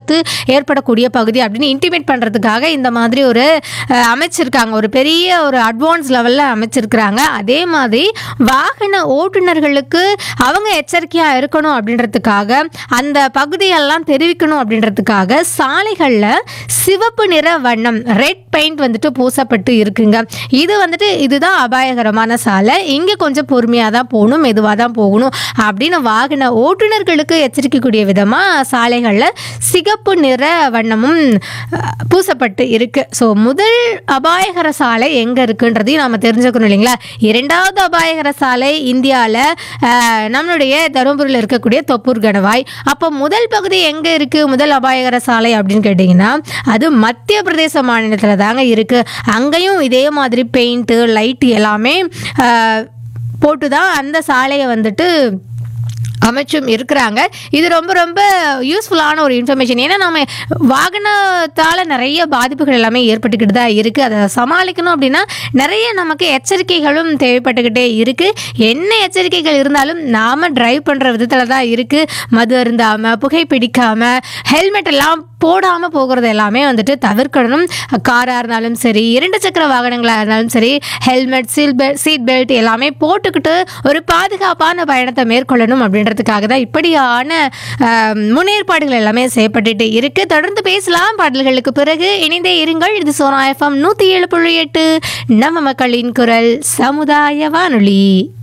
விபத்து ஏற்படக்கூடிய பகுதி அப்படின்னு இன்டிமேட் பண்ணுறதுக்காக இந்த மாதிரி ஒரு அஹ், அமைச்சிருக்காங்க ஒரு பெரிய ஒரு அட்வான்ஸ் லெவலில் அமைச்சிருக்கிறாங்க அதே மாதிரி வாகன ஓட்டுநர்களுக்கு அவங்க எச்சரிக்கையாக இருக்கணும் அப்படின்றதுக்காக அந்த பகுதியெல்லாம் தெரிவிக்கணும் அப்படின்றதுக்காக சாலைகளில் சிவப்பு நிற வண்ணம் ரெட் பெயிண்ட் வந்துட்டு பூசப்பட்டு இருக்குங்க இது வந்துட்டு இதுதான் அபாயகரமான சாலை இங்கே கொஞ்சம் பொறுமையாக தான் போகணும் மெதுவாக தான் போகணும் அப்படின்னு வாகன ஓட்டுநர்களுக்கு எச்சரிக்கக்கூடிய விதமாக சாலைகளில் சிகப்பு நிற வண்ணமும் அஹ், பூசப்பட்டு இருக்கு ஸோ முதல் அபாயகர சாலை எங்கே இருக்குன்றதையும் நாம் தெரிஞ்சுக்கணும் இல்லைங்களா இரண்டாவது அபாயகர சாலை இந்தியாவில் நம்மளுடைய தருமபுரியில் இருக்கக்கூடிய தொப்பூர் கணவாய் அப்போ முதல் பகுதி எங்கே இருக்குது முதல் அபாயகர சாலை அப்படின்னு கேட்டிங்கன்னா அது மத்திய பிரதேச மாநிலத்தில் தாங்க இருக்குது அங்கேயும் இதே மாதிரி பெயிண்ட்டு லைட்டு எல்லாமே அஹ், போட்டு தான் அந்த சாலையை வந்துட்டு அமைச்சும் இருக்கிறாங்க இது ரொம்ப ரொம்ப யூஸ்ஃபுல்லான ஒரு இன்ஃபர்மேஷன் ஏன்னா நம்ம வாகனத்தால் நிறைய பாதிப்புகள் எல்லாமே ஏற்பட்டுக்கிட்டு தான் இருக்குது அதை சமாளிக்கணும் அப்படின்னா நிறைய நமக்கு எச்சரிக்கைகளும் தேவைப்பட்டுக்கிட்டே இருக்குது என்ன எச்சரிக்கைகள் இருந்தாலும் நாம் டிரைவ் பண்ணுற விதத்தில் தான் இருக்குது மது அருந்தாமல் புகைப்பிடிக்காமல் ஹெல்மெட் எல்லாம் போடாமல் போகிறது எல்லாமே வந்துட்டு தவிர்க்கணும் காராக இருந்தாலும் சரி இரண்டு சக்கர வாகனங்களாக இருந்தாலும் சரி helmet seal belt seat belt எல்லாமே போட்டுக்கிட்டு ஒரு பாதுகாப்பான பயணத்தை மேற்கொள்ளணும் அப்படின்றதுக்காக தான் இப்படியான ஆம், முன்னேற்பாடுகள் எல்லாமே செய்யப்பட்டுட்டு இருக்கு தொடர்ந்து பேசலாம் பாடல்களுக்கு பிறகு இணைந்தே இருங்கள் இது சோனா எஃப்எம் நூற்றி ஏழு புள்ளி எட்டு நம்ம மக்களின் குரல் சமுதாய வானொலி